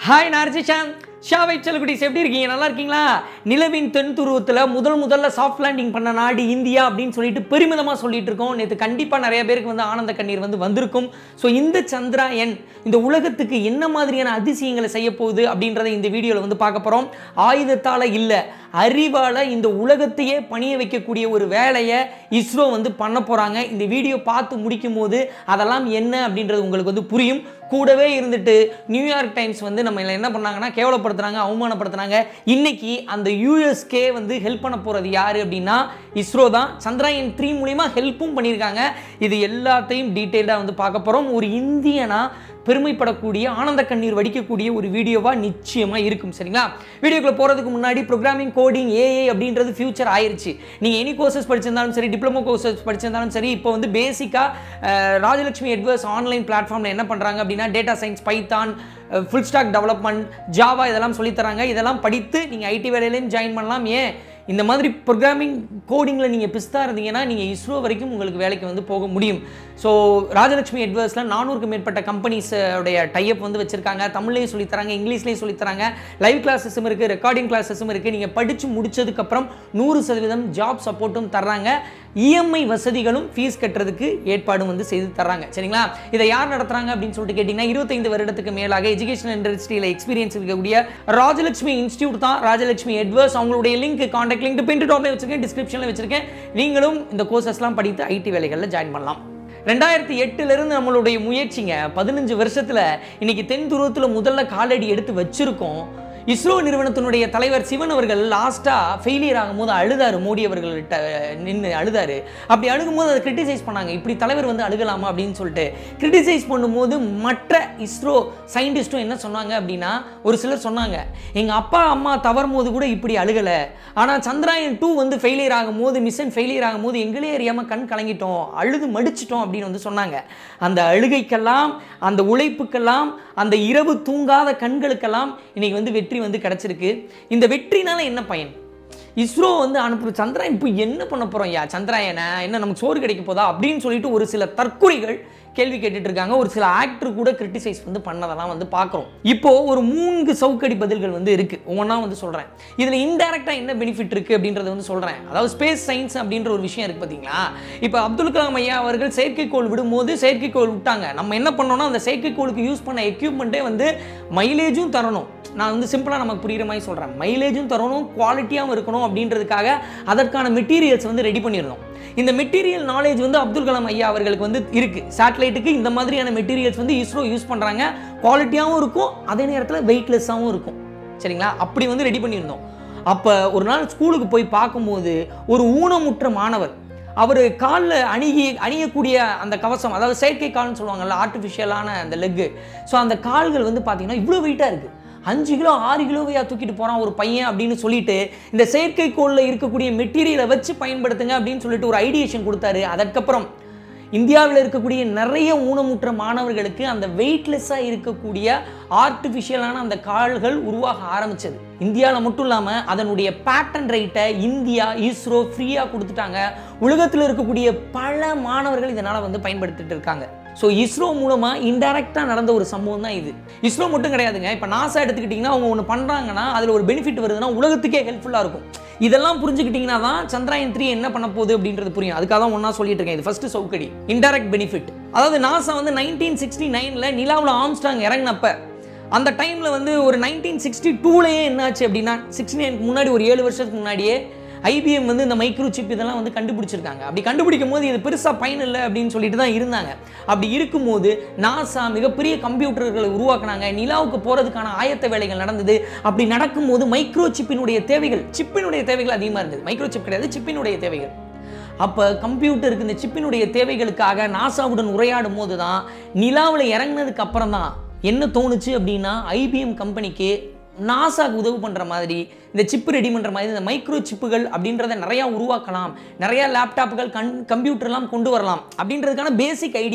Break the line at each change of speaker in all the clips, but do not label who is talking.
hi நார்ஜிஷான் ஷாவை செல்லகுடிஸ் எப்படி இருக்கீங்க நல்லா இருக்கீங்களா நிலவின் தென் துருவத்தில் முதல் முதல்ல சாஃப்ட் லேண்டிங் பண்ண நாடு இந்தியா அப்படின்னு சொல்லிட்டு பெருமிதமாக சொல்லிட்டு இருக்கோம் நேற்று கண்டிப்பாக நிறைய பேருக்கு வந்து ஆனந்த கண்ணீர் வந்து வந்திருக்கும் ஸோ இந்த சந்திராயன் இந்த உலகத்துக்கு என்ன மாதிரியான அதிசயங்களை செய்ய போகுது அப்படின்றத இந்த வீடியோவில் வந்து பார்க்க போகிறோம் ஆயுதத்தால் இல்லை அறிவால் இந்த உலகத்தையே பணிய வைக்கக்கூடிய ஒரு வேலையை இஸ்ரோ வந்து பண்ண போகிறாங்க இந்த வீடியோ பார்த்து முடிக்கும் போது அதெல்லாம் என்ன அப்படின்றது உங்களுக்கு வந்து புரியும் கூடவே இருந்துட்டு நியூயார்க் டைம்ஸ் வந்து நம்ம இதுல என்ன பண்ணாங்கன்னா கேவலப்படுத்துனாங்க அவமானப்படுத்துனாங்க இன்னைக்கு அந்த யூஎஸ்கே வந்து ஹெல்ப் பண்ண போகிறது யார் அப்படின்னா இஸ்ரோ தான் சந்திராயன் த்ரீ மூலிமா ஹெல்ப்பும் பண்ணியிருக்காங்க இது எல்லாத்தையும் டீட்டெயில்டாக வந்து பார்க்க போகிறோம் ஒரு இந்தியனா பெருமைப்படக்கூடிய ஆனந்த கண்ணீர் வடிக்கக்கூடிய ஒரு வீடியோவாக நிச்சயமாக இருக்கும் சரிங்களா வீடியோக்குள்ள போகிறதுக்கு முன்னாடி ப்ரோக்ராமிங் கோடிங் ஏஐ அப்படின்றது ஃபியூச்சர் ஆயிருச்சு நீங்கள் எனி கோர்சஸ் படிச்சிருந்தாலும் சரி டிப்ளமோ கோர்சஸ் படிச்சிருந்தாலும் சரி இப்போ வந்து பேசிக்காக ராஜலட்சுமி எட்வர்ஸ் ஆன்லைன் பிளாட்ஃபார்மில் என்ன பண்ணுறாங்க அப்படின்னா data science python full stack development Java இதெல்லாம் சொல்லித் தராங்க இதெல்லாம் படித்து நீங்கள் ஐடி வேலையிலையும் ஜாயின் பண்ணலாம் ஏன் இந்த மாதிரி ப்ரோக்ராமிங் கோடிங்கில் நீங்கள் பிஸ்தா இருந்தீங்கன்னா நீங்கள் இஸ்ரோ வரைக்கும் உங்களுக்கு வேலைக்கு வந்து போக முடியும் ஸோ ராஜலட்சுமி எட்வர்ஸில் நானூறுக்கும் மேற்பட்ட கம்பெனிஸோடைய டைப் வந்து வச்சுருக்காங்க தமிழ்லேயும் சொல்லித் தராங்க இங்கிலீஷ்லேயும் சொல்லித் தராங்க லைவ் கிளாஸஸும் இருக்குது ரெக்கார்டிங் கிளாஸஸும் இருக்குது நீங்கள் படித்து முடிச்சதுக்கப்புறம் நூறு சதவீதம் ஜாப் சப்போர்ட்டும் தர்றாங்க இஎம்ஐ வசதிகளும் ஃபீஸ் கட்டுறதுக்கு ஏற்பாடும் வந்து செய்து தர்றாங்க சரிங்களா இதை யார் நடத்துறாங்க அப்படின்னு சொல்லிட்டு கேட்டிங்கன்னா இருபத்தைந்து வருடத்துக்கு மேலாக எஜுகேஷன் இண்டஸ்ட்ரியில் எக்ஸ்பீரியன்ஸ் இருக்கக்கூடிய ராஜலட்சுமி இன்ஸ்டியூட் தான் ராஜலட்சுமி எட்வர்ஸ் அவங்களுடைய லிங்க் காண்டாக்ட் லிங்க் பின் டாப்ல வச்சிருக்கேன் டிஸ்கிரிப்ஷனில் வச்சிருக்கேன் நீங்களும் இந்த கோர்சஸ்லாம் படித்து ஐடி வேலைகளில் ஜாயின் பண்ணலாம் ரெண்டாயிரத்தி எட்டுலேருந்து நம்மளுடைய முயற்சிங்க பதினஞ்சு வருஷத்தில் இன்னைக்கு தென் துருவத்தில் முதல்ல காலடி எடுத்து வச்சிருக்கோம் இஸ்ரோ நிறுவனத்தினுடைய தலைவர் சிவன் அவர்கள் லாஸ்ட்டாக ஃபெயிலியர் ஆகும்போது அழுதாரு மோடி அவர்கள்ட்ட நின்று அழுதாரு அப்படி அழுகும்போது அதை கிரிட்டிசைஸ் பண்ணாங்க இப்படி தலைவர் வந்து அழுகலாமா அப்படின்னு சொல்லிட்டு கிரிட்டிசைஸ் பண்ணும்போது மற்ற இஸ்ரோ சயின்டிஸ்ட்டும் என்ன சொன்னாங்க அப்படின்னா ஒரு சிலர் சொன்னாங்க எங்கள் அப்பா அம்மா தவறும் போது கூட இப்படி அழுகலை ஆனால் சந்திராயன் டூ வந்து ஃபெயிலியர் ஆகும்போது மிஷன் ஃபெயிலியர் ஆகும்போது எங்களே அறியாமல் கண் கலங்கிட்டோம் அழுது மடிச்சிட்டோம் அப்படின்னு வந்து சொன்னாங்க அந்த அழுகைக்கெல்லாம் அந்த உழைப்புக்கெல்லாம் அந்த இரவு தூங்காத கண்களுக்கெல்லாம் இன்னைக்கு வந்து வெற்றி வந்து கிடச்சிருக்கு இந்த வெற்றினால என்ன பயன் இஸ்ரோ வந்து அனுப்புற சந்திராயன் இப்போ என்ன பண்ண போகிறோம் யா சந்திராயனை என்ன நமக்கு சோறு கிடைக்க போதா அப்படின்னு சொல்லிட்டு ஒரு சில தற்கொலைகள் கேள்வி கேட்டுட்டு இருக்காங்க ஒரு சில ஆக்டர் கூட கிரிட்டிசைஸ் வந்து பண்ணதெல்லாம் வந்து பார்க்குறோம் இப்போ ஒரு மூன்று சவுக்கடி பதில்கள் வந்து இருக்கு ஒவ்வொன்றா வந்து சொல்கிறேன் இதில் இன்டெரக்டாக என்ன பெனிஃபிட் இருக்குது அப்படின்றத வந்து சொல்கிறேன் அதாவது ஸ்பேஸ் சயின்ஸ் அப்படின்ற ஒரு விஷயம் இருக்குது பார்த்தீங்களா இப்போ அப்துல் கலாம் ஐயா அவர்கள் செயற்கைக்கோள் விடும்போது செயற்கைக்கோள் விட்டாங்க நம்ம என்ன பண்ணோம்னா அந்த செயற்கைக்கோளுக்கு யூஸ் பண்ண எக்யூப்மெண்ட்டே வந்து மைலேஜும் தரணும் நான் வந்து சிம்பிளாக நமக்கு புரியுற மாதிரி சொல்கிறேன் மைலேஜும் தரணும் குவாலிட்டியாகவும் இருக்கணும் அப்படின்றதுக்காக அதற்கான மெட்டீரியல்ஸ் வந்து ரெடி பண்ணிடணும் இந்த மெட்டீரியல் நாலேஜ் வந்து அப்துல் கலாம் ஐயா அவர்களுக்கு வந்து இருக்குது சேட்டலைட்டுக்கு இந்த மாதிரியான மெட்டீரியல்ஸ் வந்து இஸ்ரோ யூஸ் பண்ணுறாங்க குவாலிட்டியாகவும் இருக்கும் அதே நேரத்தில் வெயிட்லெஸ்ஸாகவும் இருக்கும் சரிங்களா அப்படி வந்து ரெடி பண்ணியிருந்தோம் அப்போ ஒரு நாள் ஸ்கூலுக்கு போய் பார்க்கும்போது ஒரு ஊனமுற்ற மாணவர் அவர் காலில் அணுகி அணியக்கூடிய அந்த கவசம் அதாவது செயற்கை கால்னு சொல்லுவாங்கல்ல ஆர்டிஃபிஷியலான அந்த லெக்கு ஸோ அந்த கால்கள் வந்து பார்த்தீங்கன்னா இவ்வளோ வெயிட்டாக இருக்குது அஞ்சு கிலோ ஆறு கிலோவையா தூக்கிட்டு போகிறான் ஒரு பையன் அப்படின்னு சொல்லிட்டு இந்த செயற்கைக்கோளில் இருக்கக்கூடிய மெட்டீரியலை வச்சு பயன்படுத்துங்க அப்படின்னு சொல்லிட்டு ஒரு ஐடியேஷன் கொடுத்தாரு அதற்கப்புறம் இந்தியாவில் இருக்கக்கூடிய நிறைய ஊனமுற்ற மாணவர்களுக்கு அந்த வெயிட்லெஸ்ஸாக இருக்கக்கூடிய ஆர்டிஃபிஷியலான அந்த கால்கள் உருவாக ஆரம்பிச்சது இந்தியாவில் மட்டும் இல்லாமல் அதனுடைய பேட்டன் ரைட்டை இந்தியா இஸ்ரோ ஃப்ரீயாக கொடுத்துட்டாங்க உலகத்தில் இருக்கக்கூடிய பல மாணவர்கள் இதனால் வந்து பயன்படுத்திட்டு இருக்காங்க ஸோ இஸ்ரோ மூலமாக இன்டெரக்டாக நடந்த ஒரு சம்பவம் தான் இது இஸ்ரோ மட்டும் கிடையாதுங்க இப்போ நாசா எடுத்துக்கிட்டிங்கன்னா அவங்க ஒன்று பண்ணுறாங்கன்னா அதில் ஒரு பெனிஃபிட் வருதுன்னா உலகத்துக்கே ஹெல்ப்ஃபுல்லாக இருக்கும் இதெல்லாம் புரிஞ்சுக்கிட்டிங்கன்னா தான் சந்திராயன் த்ரீ என்ன பண்ண போகுது அப்படின்றது புரியும் அதுக்காக தான் ஒன்றா சொல்லிட்டு இருக்கேன் இது ஃபர்ஸ்ட் சவுக்கடி இன்டெரக்ட் பெனிஃபிட் அதாவது நாசா வந்து நைன்டீன் சிக்ஸ்டி நைனில் நிலாவில் ஆம்ஸ்டாங் இறங்கினப்ப அந்த டைமில் வந்து ஒரு நைன்டீன் சிக்ஸ்டி டூலேயே என்னாச்சு அப்படின்னா சிக்ஸ்டி நைனுக்கு முன்னாடி ஒரு ஏழு வருஷத்துக்கு முன்னாடியே ஐபிஎம் வந்து இந்த மைக்ரோ சிப் இதெல்லாம் வந்து கண்டுபிடிச்சிருக்காங்க அப்படி கண்டுபிடிக்கும் போது இது பெருசாக பயன் இல்லை அப்படின்னு சொல்லிட்டு தான் இருந்தாங்க அப்படி இருக்கும்போது நாசா மிகப்பெரிய கம்ப்யூட்டர்களை உருவாக்குனாங்க நிலாவுக்கு போகிறதுக்கான ஆயத்த வேலைகள் நடந்தது அப்படி நடக்கும்போது மைக்ரோ சிப்பினுடைய தேவைகள் சிப்பினுடைய தேவைகள் அதிகமாக இருந்தது மைக்ரோ சிப் கிடையாது சிப்பினுடைய தேவைகள் அப்போ கம்ப்யூட்டருக்கு இந்த சிப்பினுடைய தேவைகளுக்காக நாசாவுடன் உரையாடும் போது தான் நிலாவில் இறங்கினதுக்கு அப்புறம் தான் என்ன தோணுச்சு அப்படின்னா ஐபிஎம் கம்பெனிக்கு நாசாக்கு உதவு பண்ணுற மாதிரி இந்த சிப்பு ரெடி பண்ணுற மாதிரி இந்த மைக்ரோ சிப்புகள் அப்படின்றத நிறையா உருவாக்கலாம் நிறையா லேப்டாப்புகள் கண் கம்ப்யூட்டர்லாம் கொண்டு வரலாம் அப்படின்றதுக்கான பேசிக் ஐடியா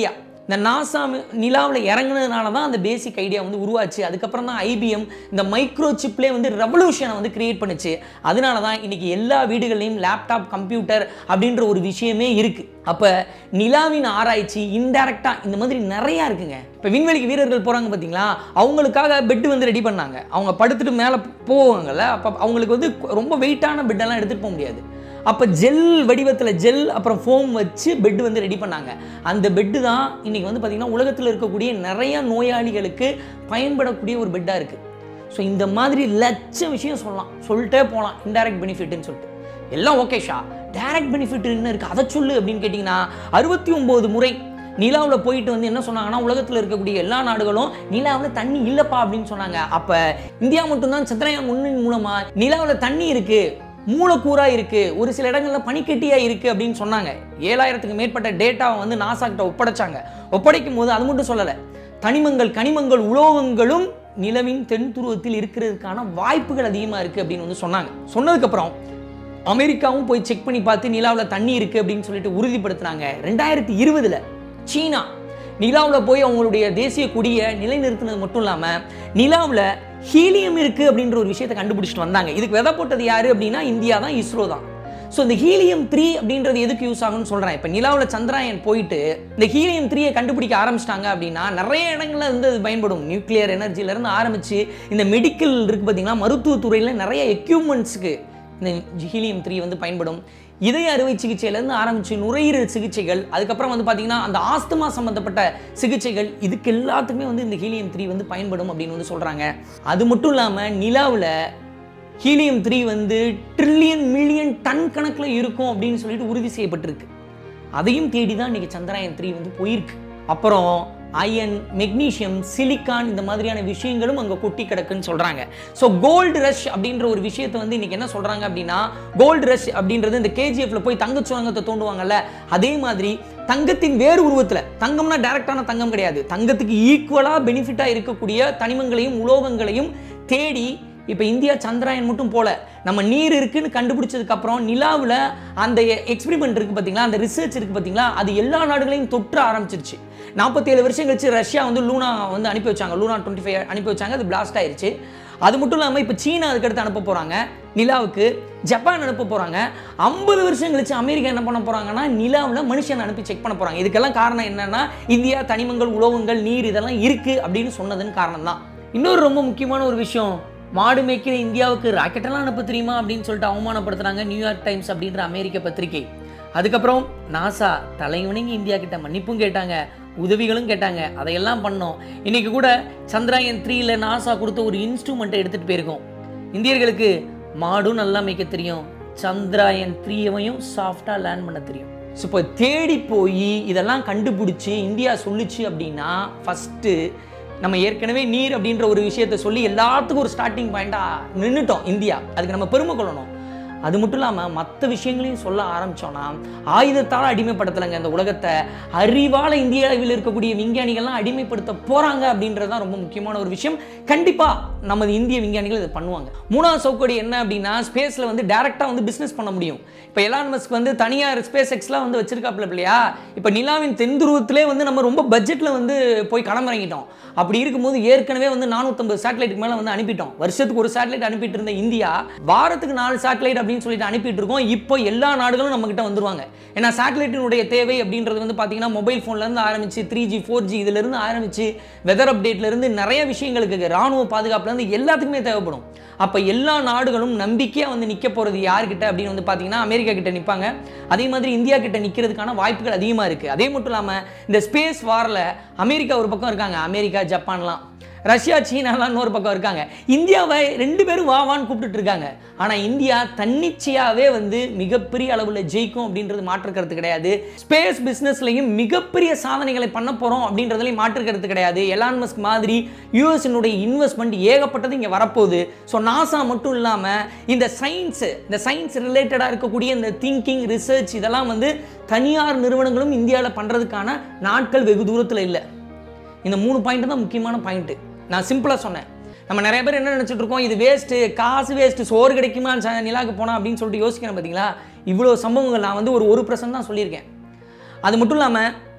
இந்த நாசா நிலாவில் இறங்குனதுனால தான் அந்த பேசிக் ஐடியா வந்து உருவாச்சு அதுக்கப்புறம் தான் ஐபிஎம் இந்த மைக்ரோ சிப்லேயே வந்து ரெவல்யூஷனை வந்து கிரியேட் பண்ணுச்சு அதனால தான் இன்னைக்கு எல்லா வீடுகள்லையும் லேப்டாப் கம்ப்யூட்டர் அப்படின்ற ஒரு விஷயமே இருக்கு அப்போ நிலாவின் ஆராய்ச்சி இன்டைரக்டாக இந்த மாதிரி நிறையா இருக்குங்க இப்போ விண்வெளிக்கு வீரர்கள் போகிறாங்க பார்த்தீங்களா அவங்களுக்காக பெட் வந்து ரெடி பண்ணாங்க அவங்க படுத்துட்டு மேலே போவாங்கல்ல அப்போ அவங்களுக்கு வந்து ரொம்ப வெயிட்டான பெட்டெல்லாம் எடுத்துகிட்டு போக முடியாது அப்போ ஜெல் வடிவத்தில் ஜெல் அப்புறம் ஃபோம் வச்சு பெட் வந்து ரெடி பண்ணாங்க அந்த பெட்டு தான் இன்றைக்கி வந்து பார்த்திங்கன்னா உலகத்தில் இருக்கக்கூடிய நிறைய நோயாளிகளுக்கு பயன்படக்கூடிய ஒரு பெட்டாக இருக்குது ஸோ இந்த மாதிரி லட்சம் விஷயம் சொல்லலாம் சொல்லிட்டே போகலாம் இன்டைரக்ட் பெனிஃபிட்னு சொல்லிட்டு எல்லாம் ஓகே ஷா டைரக்ட் பெனிஃபிட் என்ன இருக்குது அதை சொல்லு அப்படின்னு கேட்டிங்கன்னா அறுபத்தி ஒம்பது முறை நிலாவில் போயிட்டு வந்து என்ன சொன்னாங்கன்னா உலகத்தில் இருக்கக்கூடிய எல்லா நாடுகளும் நிலாவில் தண்ணி இல்லைப்பா அப்படின்னு சொன்னாங்க அப்போ இந்தியா மட்டும்தான் சந்திரயான் ஒன்றின் மூலமாக நிலாவில் தண்ணி இருக்குது மூலக்கூறா இருக்கு ஒரு சில இடங்கள்ல பனிக்கட்டியா இருக்கு அப்படின்னு சொன்னாங்க ஏழாயிரத்துக்கு மேற்பட்ட டேட்டாவை வந்து நாசா கிட்ட ஒப்படைச்சாங்க ஒப்படைக்கும் போது அது மட்டும் சொல்லலை தனிமங்கள் கனிமங்கள் உலோகங்களும் நிலவின் தென் துருவத்தில் இருக்கிறதுக்கான வாய்ப்புகள் அதிகமாக இருக்குது அப்படின்னு வந்து சொன்னாங்க சொன்னதுக்கப்புறம் அமெரிக்காவும் போய் செக் பண்ணி பார்த்து நிலாவில் தண்ணி இருக்குது அப்படின்னு சொல்லிட்டு உறுதிப்படுத்துனாங்க ரெண்டாயிரத்தி இருபதுல சீனா நிலாவில் போய் அவங்களுடைய தேசிய கொடியை நிலைநிறுத்தினது மட்டும் இல்லாமல் நிலாவில் ஹீலியம் இருக்குது அப்படின்ற ஒரு விஷயத்தை கண்டுபிடிச்சிட்டு வந்தாங்க இதுக்கு விதை போட்டது யார் அப்படின்னா இந்தியா தான் இஸ்ரோ தான் ஸோ இந்த ஹீலியம் த்ரீ அப்படின்றது எதுக்கு யூஸ் ஆகும்னு சொல்கிறேன் இப்போ நிலாவில் சந்திராயன் போயிட்டு இந்த ஹீலியம் த்ரீயை கண்டுபிடிக்க ஆரம்பிச்சிட்டாங்க அப்படின்னா நிறைய இடங்கள்ல இருந்து அது பயன்படும் நியூக்ளியர் எனர்ஜிலேருந்து ஆரம்பித்து இந்த மெடிக்கல் இருக்குது பார்த்தீங்கன்னா மருத்துவத்துறையில் நிறைய எக்யூப்மெண்ட்ஸுக்கு இந்த ஹீலியம் த்ரீ வந்து பயன்படும் இதய அறுவை சிகிச்சையிலேருந்து ஆரம்பித்து நுரையீரல் சிகிச்சைகள் அதுக்கப்புறம் வந்து பார்த்திங்கன்னா அந்த ஆஸ்துமா சம்மந்தப்பட்ட சிகிச்சைகள் இதுக்கு எல்லாத்துக்குமே வந்து இந்த ஹீலியம் த்ரீ வந்து பயன்படும் அப்படின்னு வந்து சொல்கிறாங்க அது மட்டும் இல்லாமல் நிலாவில் ஹீலியம் த்ரீ வந்து ட்ரில்லியன் மில்லியன் டன் கணக்கில் இருக்கும் அப்படின்னு சொல்லிட்டு உறுதி செய்யப்பட்டிருக்கு அதையும் தேடி தான் இன்றைக்கி சந்திராயன் த்ரீ வந்து போயிருக்கு அப்புறம் அயன் மெக்னீஷியம் சிலிக்கான் இந்த மாதிரியான விஷயங்களும் அங்கே கொட்டி கிடக்குன்னு சொல்கிறாங்க ஸோ கோல்டு ரஷ் அப்படின்ற ஒரு விஷயத்தை வந்து இன்றைக்கி என்ன சொல்கிறாங்க அப்படின்னா கோல்டு ரஷ் அப்படின்றது இந்த கேஜிஎஃப்ல போய் தங்க சுரங்கத்தை தோண்டுவாங்கல்ல அதே மாதிரி தங்கத்தின் வேறு உருவத்தில் தங்கம்னா டைரக்டான தங்கம் கிடையாது தங்கத்துக்கு ஈக்குவலாக பெனிஃபிட்டாக இருக்கக்கூடிய தனிமங்களையும் உலோகங்களையும் தேடி இப்போ இந்தியா சந்திராயன் மட்டும் போல நம்ம நீர் இருக்குன்னு கண்டுபிடிச்சதுக்கு அப்புறம் நிலாவில் அந்த எக்ஸ்பெரிமெண்ட் இருக்கு பார்த்தீங்களா அந்த ரிசர்ச் இருக்கு பார்த்தீங்களா அது எல்லா நாடுகளையும் தொற்ற ஆரம்பிச்சிருச்சு நாற்பத்தி ஏழு வருஷம் கழிச்சு ரஷ்யா வந்து லூனா வந்து அனுப்பி வச்சாங்க லூனா டுவெண்ட்டி ஃபைவ் அனுப்பி வச்சாங்க அது பிளாஸ்ட் ஆயிருச்சு அது மட்டும் இல்லாமல் இப்போ சீனா அதுக்கடுத்து அனுப்ப போகிறாங்க நிலாவுக்கு ஜப்பான் அனுப்ப போகிறாங்க ஐம்பது வருஷம் கழிச்சு அமெரிக்கா என்ன பண்ண போகிறாங்கன்னா நிலாவில் மனுஷன் அனுப்பி செக் பண்ண போகிறாங்க இதுக்கெல்லாம் காரணம் என்னன்னா இந்தியா தனிமங்கள் உலோகங்கள் நீர் இதெல்லாம் இருக்குது அப்படின்னு சொன்னதுன்னு காரணம் தான் இன்னொரு ரொம்ப முக்கியமான ஒரு விஷயம் மாடு மேய்க்கிற இந்தியாவுக்கு ராக்கெட்டெல்லாம் அனுப்ப தெரியுமா அப்படின்னு சொல்லிட்டு அவமானப்படுத்துறாங்க நியூயார்க் டைம்ஸ் அப்படின்ற அமெரிக்க பத்திரிகை அதுக்கப்புறம் நாசா தலைவனிங்க இந்தியா கிட்ட மன்னிப்பும் கேட்டாங்க உதவிகளும் கேட்டாங்க அதையெல்லாம் பண்ணோம் இன்னைக்கு கூட சந்திராயன் த்ரீல நாசா கொடுத்த ஒரு இன்ஸ்ட்ருமெண்ட்டை எடுத்துட்டு போயிருக்கோம் இந்தியர்களுக்கு மாடும் நல்லா மேய்க்க தெரியும் சந்திராயன் த்ரீயவையும் சாஃப்டாக லேண்ட் பண்ண தெரியும் ஸோ இப்போ தேடி போய் இதெல்லாம் கண்டுபிடிச்சி இந்தியா சொல்லுச்சு அப்படின்னா ஃபஸ்ட்டு நம்ம ஏற்கனவே நீர் அப்படின்ற ஒரு விஷயத்த சொல்லி எல்லாத்துக்கும் ஒரு ஸ்டார்டிங் பாயிண்டாக நின்றுட்டோம் இந்தியா அதுக்கு நம்ம பெருமை கொள்ளணும் அது மட்டும் இல்லாமல் மற்ற விஷயங்களையும் சொல்ல ஆரம்பித்தோன்னா ஆயுதத்தால் அடிமைப்படுத்தலைங்க இந்த உலகத்தை அறிவால் இந்தியாவில் இருக்கக்கூடிய விஞ்ஞானிகள்லாம் அடிமைப்படுத்த போகிறாங்க அப்படின்றது தான் ரொம்ப முக்கியமான ஒரு விஷயம் கண்டிப்பாக நமது இந்திய விஞ்ஞானிகள் இதை பண்ணுவாங்க மூணாவது சவுக்கடி என்ன அப்படின்னா ஸ்பேஸில் வந்து டேரெக்டாக வந்து பிஸ்னஸ் பண்ண முடியும் இப்போ எலான் மஸ்க் வந்து தனியார் ஸ்பேஸ் எக்ஸ்லாம் வந்து வச்சிருக்காப்புல இல்லையா இப்போ நிலாவின் தென் துருவத்திலே வந்து நம்ம ரொம்ப பட்ஜெட்டில் வந்து போய் களமிறங்கிட்டோம் அப்படி இருக்கும்போது ஏற்கனவே வந்து நானூற்றம்பது சேட்டலைட்டுக்கு மேலே வந்து அனுப்பிட்டோம் வருஷத்துக்கு ஒரு சேட்டலைட் அனுப்பிட்டு இருந்த இந்தியா வாரத்துக்கு நாலு சேட்டலைட் அப்படின்னு சொல்லிட்டு அனுப்பிட்டு இருக்கோம் இப்போ எல்லா நாடுகளும் நம்ம கிட்ட வந்துருவாங்க ஏன்னா சேட்டலைட்டினுடைய தேவை அப்படின்றது வந்து பார்த்தீங்கன்னா மொபைல் ஃபோன்லேருந்து ஆரம்பிச்சு த்ரீ ஜி ஃபோர் ஜி இதுலேருந்து ஆரம்பிச்சு வெதர் அப்டேட்லேருந்து நிறைய விஷயங்களுக்கு ராணுவ பாதுகாப்புலேருந்து எல்லாத்துக்குமே தேவைப்படும் அப்போ எல்லா நாடுகளும் நம்பிக்கையாக வந்து நிற்க போகிறது யார்கிட்ட அப்படின்னு வந்து பார்த்தீங்கன்னா அமெரிக்கா கிட்ட நிற்பாங்க அதே மாதிரி இந்தியா கிட்ட நிற்கிறதுக்கான வாய்ப்புகள் அதிகமாக இருக்குது அதே மட்டும் இல்லாமல் இந்த ஸ்பேஸ் வாரில் அமெரிக்கா ஒரு பக்கம் இருக்காங்க அமெரிக்கா ஜப்பான்லாம் ரஷ்யா சீனாலாம் இன்னொரு பக்கம் இருக்காங்க இந்தியாவை ரெண்டு பேரும் வா வான்னு கூப்பிட்டுட்டு இருக்காங்க ஆனால் இந்தியா தன்னிச்சையாகவே வந்து மிகப்பெரிய அளவில் ஜெயிக்கும் அப்படின்றது மாற்றுக்கிறது கிடையாது ஸ்பேஸ் பிஸ்னஸ்லையும் மிகப்பெரிய சாதனைகளை பண்ண போகிறோம் அப்படின்றதுலையும் மாற்றுக்கிறது கிடையாது எலான் மஸ்க் மாதிரி யூஎஸ்னுடைய இன்வெஸ்ட்மெண்ட் ஏகப்பட்டது இங்கே வரப்போகுது ஸோ நாசா மட்டும் இல்லாமல் இந்த சயின்ஸு இந்த சயின்ஸ் ரிலேட்டடாக இருக்கக்கூடிய இந்த திங்கிங் ரிசர்ச் இதெல்லாம் வந்து தனியார் நிறுவனங்களும் இந்தியாவில் பண்ணுறதுக்கான நாட்கள் வெகு தூரத்தில் இல்லை இந்த மூணு பாயிண்ட் தான் முக்கியமான பாயிண்ட்டு நான் சிம்பிளாக சொன்னேன் நம்ம நிறைய பேர் என்ன நினச்சிட்டு இருக்கோம் இது வேஸ்ட்டு காசு வேஸ்ட்டு சோறு கிடைக்குமா ச- நிலாவுக்கு போனால் அப்படின்னு சொல்லிட்டு யோசிக்கிறேன் பார்த்தீங்களா இவ்வளோ சம்பவங்கள் நான் வந்து ஒரு ஒரு பர்சன்ட் தான் சொல்லியிருக்கேன் அது மட்டும் இல்லாமல்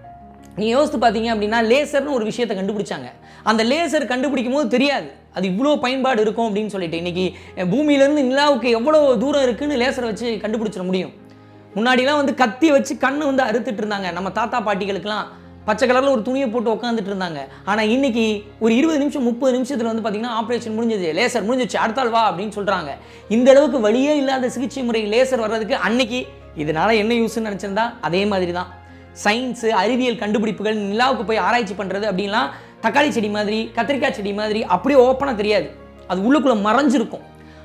நீ யோசித்து பார்த்தீங்க அப்படின்னா லேசர்னு ஒரு விஷயத்தை கண்டுபிடிச்சாங்க அந்த லேசர் கண்டுபிடிக்கும் போது தெரியாது அது இவ்வளோ பயன்பாடு இருக்கும் அப்படின்னு சொல்லிட்டு இன்னைக்கு அஹ், பூமியிலேருந்து நிலாவுக்கு எவ்வளோ தூரம் இருக்குன்னு லேசரை வச்சு கண்டுபிடிச்சிட முடியும் முன்னாடிலாம் வந்து கத்தி வச்சு கண்ணு வந்து அறுத்துட்டு இருந்தாங்க நம்ம தாத்தா பாட்டிகளுக்கெல்லாம் பச்சை கலரில் ஒரு துணியை போட்டு உட்காந்துட்டு இருந்தாங்க ஆனால் இன்னைக்கு ஒரு இருபது நிமிஷம் முப்பது நிமிஷத்தில் வந்து பார்த்தீங்கன்னா ஆப்ரேஷன் முடிஞ்சது லேசர் முடிஞ்சிச்சு அடுத்தாள் வா அப்படின்னு சொல்கிறாங்க இந்த அளவுக்கு வழியே இல்லாத சிகிச்சை முறை லேசர் வர்றதுக்கு அன்னைக்கு இதனால என்ன யூஸ்ன்னு நினச்சிருந்தா அதே மாதிரி தான் சயின்ஸு அறிவியல் கண்டுபிடிப்புகள் நிலாவுக்கு போய் ஆராய்ச்சி பண்ணுறது அப்படின்லாம் தக்காளி செடி மாதிரி கத்திரிக்காய் செடி மாதிரி அப்படியே ஓப்பனாக தெரியாது அது உள்ளுக்குள்ளே மறைஞ்சிருக்கும்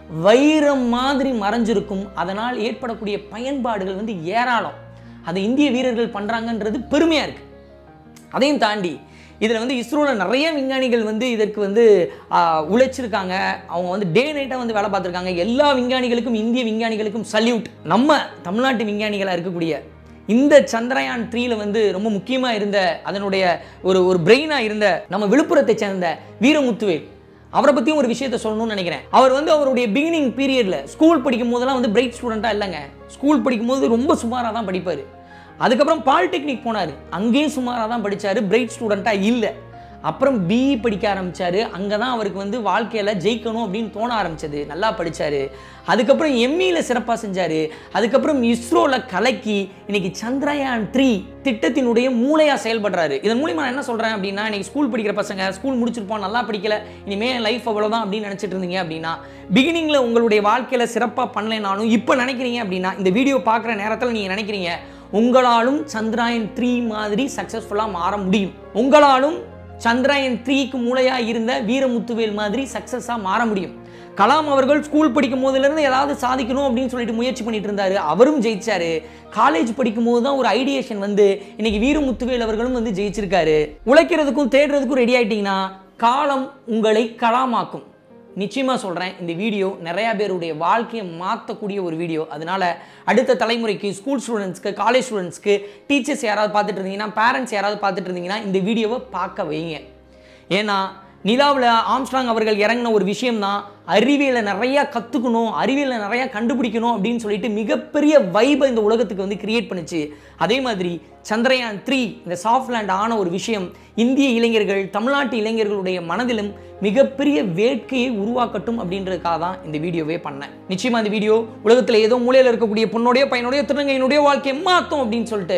வைரம் மாதிரி மறைஞ்சிருக்கும் அதனால் ஏற்படக்கூடிய பயன்பாடுகள் வந்து ஏராளம் அதை இந்திய வீரர்கள் பண்ணுறாங்கன்றது பெருமையாக இருக்குது அதையும் தாண்டி இதில் வந்து இஸ்ரோவில் நிறைய விஞ்ஞானிகள் வந்து இதற்கு வந்து ஆ, உழைச்சிருக்காங்க அவங்க வந்து டே நைட்டாக வந்து வேலை பார்த்துருக்காங்க எல்லா விஞ்ஞானிகளுக்கும் இந்திய விஞ்ஞானிகளுக்கும் சல்யூட் நம்ம தமிழ்நாட்டு விஞ்ஞானிகளாக இருக்கக்கூடிய இந்த சந்திரயான் த்ரீல வந்து ரொம்ப முக்கியமாக இருந்த அதனுடைய ஒரு ஒரு பிரெயினாக இருந்த நம்ம விழுப்புரத்தை சேர்ந்த வீரமுத்துவேல் அவரை பற்றியும் ஒரு விஷயத்த சொல்லணும்னு நினைக்கிறேன் அவர் வந்து அவருடைய பிகினிங் பீரியடில் ஸ்கூல் படிக்கும் போதெல்லாம் வந்து பிரைட் ஸ்டூடெண்ட்டாக இல்லைங்க ஸ்கூல் படிக்கும் போது ரொம்ப சுமாராக தான் படிப்பார் அதுக்கப்புறம் பாலிடெக்னிக் போனார் அங்கேயும் சுமாராக தான் படிச்சாரு பிரைட் ஸ்டூடெண்ட்டாக இல்லை அப்புறம் பிஇ படிக்க ஆரம்பிச்சாரு அங்கே தான் அவருக்கு வந்து வாழ்க்கையில் ஜெயிக்கணும் அப்படின்னு தோண ஆரம்பிச்சது நல்லா படிச்சாரு அதுக்கப்புறம் எம்இல சிறப்பாக செஞ்சாரு அதுக்கப்புறம் இஸ்ரோவில் கலக்கி இன்னைக்கு சந்திரயான் த்ரீ திட்டத்தினுடைய மூளையாக செயல்படுறாரு இதன் மூலியமா நான் என்ன சொல்கிறேன் அப்படின்னா இன்னைக்கு ஸ்கூல் படிக்கிற பசங்க ஸ்கூல் முடிச்சிருப்போம் நல்லா படிக்கல இனிமே லைஃப் அவ்வளோதான் அப்படின்னு நினச்சிட்டு இருந்தீங்க அப்படின்னா பிகினிங்கில் உங்களுடைய வாழ்க்கையில் சிறப்பாக பண்ணலைனாலும் இப்போ நினைக்கிறீங்க அப்படின்னா இந்த வீடியோ பார்க்குற நேரத்தில் நீங்கள் நினைக்கிறீங்க உங்களாலும் சந்திராயன் த்ரீ மாதிரி சக்ஸஸ்ஃபுல்லாக மாற முடியும் உங்களாலும் சந்திராயன் த்ரீக்கு மூளையாக இருந்த வீரமுத்துவேல் மாதிரி சக்ஸஸாக மாற முடியும் கலாம் அவர்கள் ஸ்கூல் படிக்கும் போதுலேருந்து ஏதாவது சாதிக்கணும் அப்படின்னு சொல்லிட்டு முயற்சி பண்ணிட்டு இருந்தாரு அவரும் ஜெயிச்சாரு காலேஜ் படிக்கும் போது தான் ஒரு ஐடியேஷன் வந்து இன்னைக்கு வீரமுத்துவேல் அவர்களும் வந்து ஜெயிச்சிருக்காரு உழைக்கிறதுக்கும் தேடுறதுக்கும் ரெடி ஆயிட்டீங்கன்னா காலம் உங்களை கலாமாக்கும் நிச்சயமாக சொல்கிறேன் இந்த வீடியோ நிறையா பேருடைய வாழ்க்கையை மாற்றக்கூடிய ஒரு வீடியோ அதனால அடுத்த தலைமுறைக்கு ஸ்கூல் ஸ்டூடெண்ட்ஸ்க்கு காலேஜ் ஸ்டூடெண்ட்ஸ்க்கு டீச்சர்ஸ் யாராவது பார்த்துட்டு இருந்தீங்கன்னா பேரண்ட்ஸ் யாராவது பார்த்துட்டு இருந்தீங்கன்னா இந்த வீடியோவை பார்க்க வைங்க ஏன்னா நிலாவில் ஆம்ஸ்ட்ராங் அவர்கள் இறங்கின ஒரு விஷயம்தான் அறிவியலை நிறையா கற்றுக்கணும் அறிவியலை நிறையா கண்டுபிடிக்கணும் அப்படின்னு சொல்லிட்டு மிகப்பெரிய வைபை இந்த உலகத்துக்கு வந்து கிரியேட் பண்ணுச்சு அதே மாதிரி சந்திரயான் த்ரீ இந்த சாஃப்ட் லேண்ட் ஆன ஒரு விஷயம் இந்திய இளைஞர்கள் தமிழ்நாட்டு இளைஞர்களுடைய மனதிலும் மிகப்பெரிய வேட்கையை உருவாக்கட்டும் அப்படின்றதுக்காக தான் இந்த வீடியோவே பண்ணேன் நிச்சயமா இந்த வீடியோ உலகத்தில் ஏதோ மூலையில் இருக்கக்கூடிய பொண்ணுடைய பையனுடைய திருநங்கையினுடைய வாழ்க்கையை மாற்றும் அப்படின்னு சொல்லிட்டு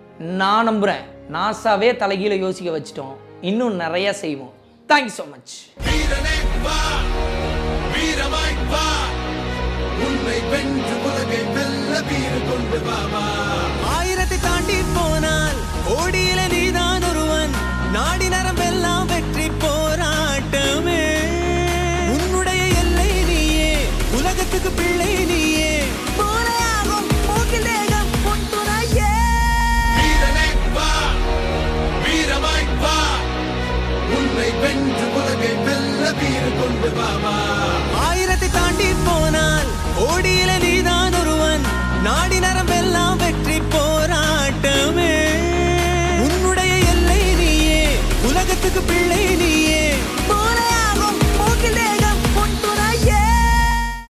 நான் நம்புகிறேன் நாசாவே தலைகீழ யோசிக்க வச்சிட்டோம் இன்னும் நிறைய செய்வோம் தேங்க்யூ ஸோ மச்
வீரனே வா வீரமாய் வா உன்னை வென்று உலகை வெல்ல வீறு கொண்டு வா வா
ஆயிரத்தை தாண்டி போனால் கோடியில நீதான் ஒருவன் நாடி நரம்பெல்லாம் வெற்றி போராட்டமே உன்னுடைய எல்லை நீயே உலகத்துக்கு பிள்ளை நீயே மூளையாகும் மூக்கில் தேகம் உன் துணையே
வீரனே வா வீரமாய் வா உன்னை வென்று உலகை வெல்ல வீறு கொண்டு வா வா